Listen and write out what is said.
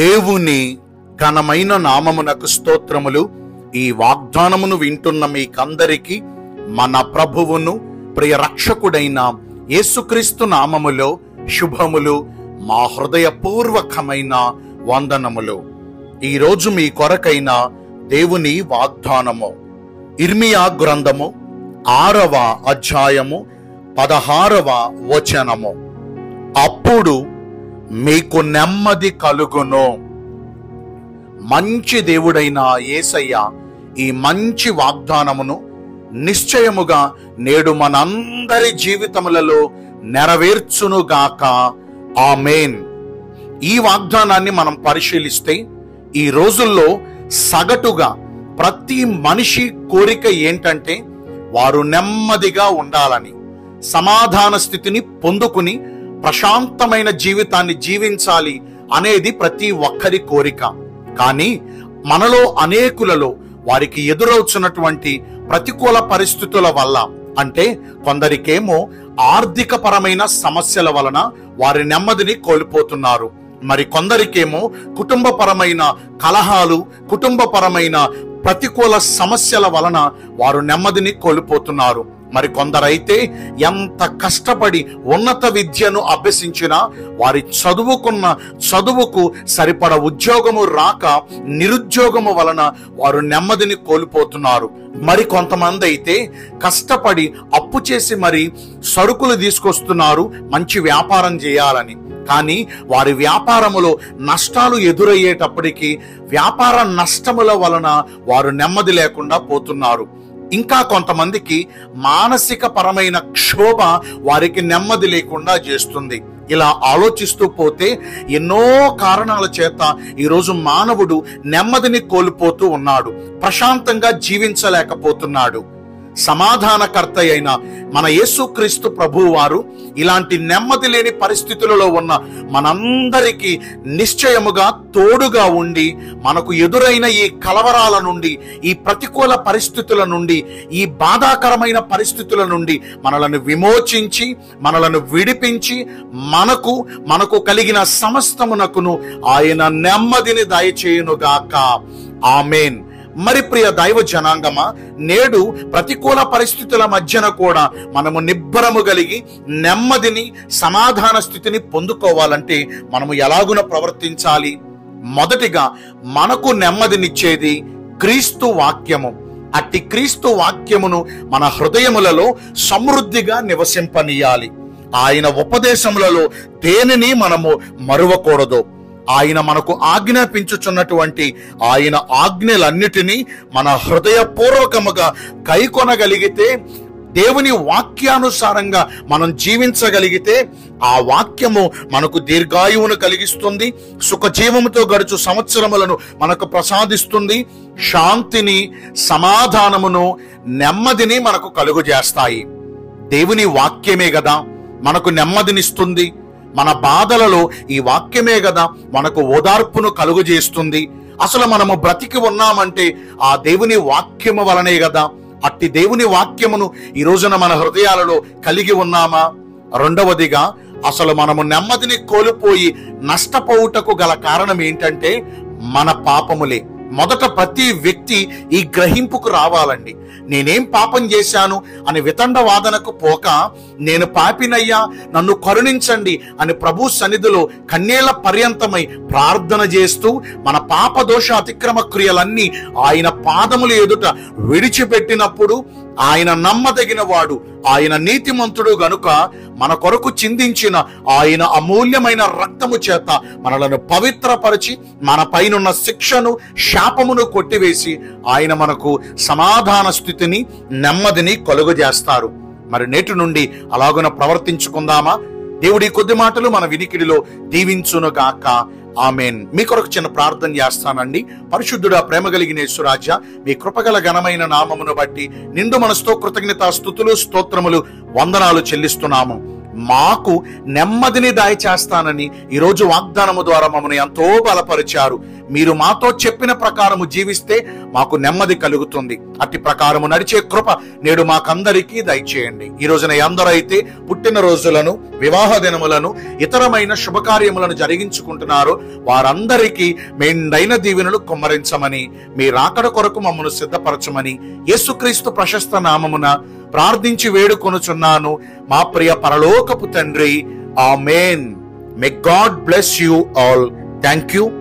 దేవుని ఘనమైన నామమునకు స్తోత్రములు ఈ వాగ్దానమును వింటున్న మీకందరికీ మన ప్రభువును ప్రియ రక్షకుడైన యేసుక్రీస్తు నామములో శుభములు మా హృదయపూర్వకమైన వందనములు ఈరోజు మీ కొరకైన దేవుని వాగ్దానము ఇర్మియా గ్రంథము ఆరవ అధ్యాయము పదహారవ వచనము అప్పుడు మీకు నెమ్మది కలుగును మంచి దేవుడైన యేసయ్య ఈ మంచి వాగ్దానమును నిశ్చయముగా నేడు మనందరి జీవితములలో నెరవేర్చునుగాక ఆమేన్ ఈ వాగ్దానాన్ని మనం పరిశీలిస్తే ఈ రోజుల్లో సగటుగా ప్రతి మనిషి కోరిక ఏంటంటే వారు నెమ్మదిగా ఉండాలని సమాధాన స్థితిని పొందుకుని ప్రశాంతమైన జీవితాన్ని జీవించాలి అనేది ప్రతి ఒక్కరి కోరిక కానీ మనలో అనేకులలో వారికి ఎదురవుతున్నటువంటి ప్రతికూల పరిస్థితుల వల్ల అంటే కొందరికేమో ఆర్థిక పరమైన సమస్యల వలన వారి నెమ్మదిని కోల్పోతున్నారు మరి కొందరికేమో కుటుంబపరమైన కలహాలు కుటుంబపరమైన ప్రతికూల సమస్యల వలన వారు నెమ్మదిని కోల్పోతున్నారు మరి కొందరైతే ఎంత కష్టపడి ఉన్నత విద్యను అభ్యసించినా వారి చదువుకున్న చదువుకు సరిపడ ఉద్యోగము రాక నిరుద్యోగము వలన వారు నెమ్మదిని కోల్పోతున్నారు మరి కొంతమంది అయితే కష్టపడి అప్పు చేసి మరి సరుకులు తీసుకొస్తున్నారు మంచి వ్యాపారం చేయాలని కానీ వారి వ్యాపారములో నష్టాలు ఎదురయ్యేటప్పటికీ వ్యాపార నష్టముల వలన వారు నెమ్మది లేకుండా పోతున్నారు ఇంకా కొంతమందికి మానసిక పరమైన క్షోభ వారికి నెమ్మది లేకుండా చేస్తుంది ఇలా ఆలోచిస్తూ పోతే ఎన్నో కారణాల చేత ఈరోజు మానవుడు నెమ్మదిని కోల్పోతూ ఉన్నాడు ప్రశాంతంగా జీవించలేకపోతున్నాడు సమాధానకర్త అయిన మన యేసుక్రీస్తు ప్రభు వారు ఇలాంటి నెమ్మది లేని పరిస్థితులలో ఉన్న మనందరికీ నిశ్చయముగా తోడుగా ఉండి మనకు ఎదురైన ఈ కలవరాల నుండి ఈ ప్రతికూల పరిస్థితుల నుండి ఈ బాధాకరమైన పరిస్థితుల నుండి మనలను విమోచించి మనలను విడిపించి మనకు మనకు కలిగిన సమస్తమునకును ఆయన నెమ్మదిని దయచేయునుగాక ఆమెన్ మరి ప్రియ దైవ జనాంగమా నేడు ప్రతికూల పరిస్థితుల మధ్యన కూడా మనము నిబ్బరము కలిగి నెమ్మదిని సమాధాన స్థితిని పొందుకోవాలంటే మనము ఎలాగున ప్రవర్తించాలి మొదటిగా మనకు నెమ్మదినిచ్చేది క్రీస్తు వాక్యము అట్టి క్రీస్తు వాక్యమును మన హృదయములలో సమృద్ధిగా నివసింపనీయాలి ఆయన ఉపదేశములలో దేనిని మనము మరువకూడదు ఆయన మనకు ఆజ్ఞాపించుచున్నటువంటి ఆయన ఆజ్ఞలన్నిటినీ మన హృదయపూర్వకముగా కైకొనగలిగితే దేవుని వాక్యానుసారంగా మనం జీవించగలిగితే ఆ వాక్యము మనకు దీర్ఘాయువును కలిగిస్తుంది సుఖజీవముతో గడుచు సంవత్సరములను మనకు ప్రసాదిస్తుంది శాంతిని సమాధానమును నెమ్మదిని మనకు కలుగు చేస్తాయి దేవుని వాక్యమే కదా మనకు నెమ్మదినిస్తుంది మన బాధలలో ఈ వాక్యమే కదా మనకు ఓదార్పును కలుగు చేస్తుంది అసలు మనము బ్రతికి ఉన్నామంటే ఆ దేవుని వాక్యము వలనే కదా అట్టి దేవుని వాక్యమును ఈ రోజున మన హృదయాలలో కలిగి ఉన్నామా రెండవదిగా అసలు మనము నెమ్మదిని కోల్పోయి నష్టపోవుటకు గల కారణం ఏంటంటే మన పాపములే మొదట ప్రతి వ్యక్తి ఈ గ్రహింపుకు రావాలండి నేనేం పాపం చేశాను అని వితండ వాదనకు పోక నేను పాపినయ్యా నన్ను కరుణించండి అని ప్రభు సన్నిధిలో కన్నేళ్ల పర్యంతమై ప్రార్థన చేస్తూ మన పాప దోష అతిక్రమ క్రియలన్నీ ఆయన పాదములు ఎదుట విడిచిపెట్టినప్పుడు ఆయన నమ్మదగిన వాడు ఆయన నీతిమంతుడు గనుక మన కొరకు చిందించిన ఆయన అమూల్యమైన రక్తము చేత మనలను పవిత్రపరిచి మన పైనున్న శిక్షను శాపమును కొట్టివేసి ఆయన మనకు సమాధాన స్థితిని నెమ్మదిని కలుగజేస్తారు మరి నేటి నుండి అలాగున ప్రవర్తించుకుందామా దేవుడి కొద్ది మాటలు మన వినికిడిలో దీవించునుగాక ఆమెన్ మీ కొరకు చిన్న ప్రార్థన చేస్తానండి పరిశుద్ధుడా ప్రేమ కలిగిన యేసురాజా మీ కృపగల ఘనమైన నామమును బట్టి నిండు మనసుతో కృతజ్ఞత స్థుతులు స్తోత్రములు వందనాలు చెల్లిస్తున్నాము మాకు నెమ్మదిని దయచేస్తానని ఈరోజు వాగ్దానము ద్వారా మమ్మల్ని ఎంతో బలపరిచారు మీరు మాతో చెప్పిన ప్రకారము జీవిస్తే మాకు నెమ్మది కలుగుతుంది అట్టి ప్రకారము నడిచే కృప నేడు మాకందరికీ దయచేయండి ఈ రోజున ఎందరైతే పుట్టిన రోజులను వివాహ దినములను ఇతరమైన శుభకార్యములను జరిగించుకుంటున్నారో వారందరికీ మెండైన దీవెనలు కుమ్మరించమని మీ రాకడ కొరకు మమ్మను సిద్ధపరచమని యేసుక్రీస్తు ప్రశస్త నామమున ప్రార్థించి వేడుకొనుచున్నాను మా ప్రియ పరలోకపు తండ్రి amen may God bless you all thank you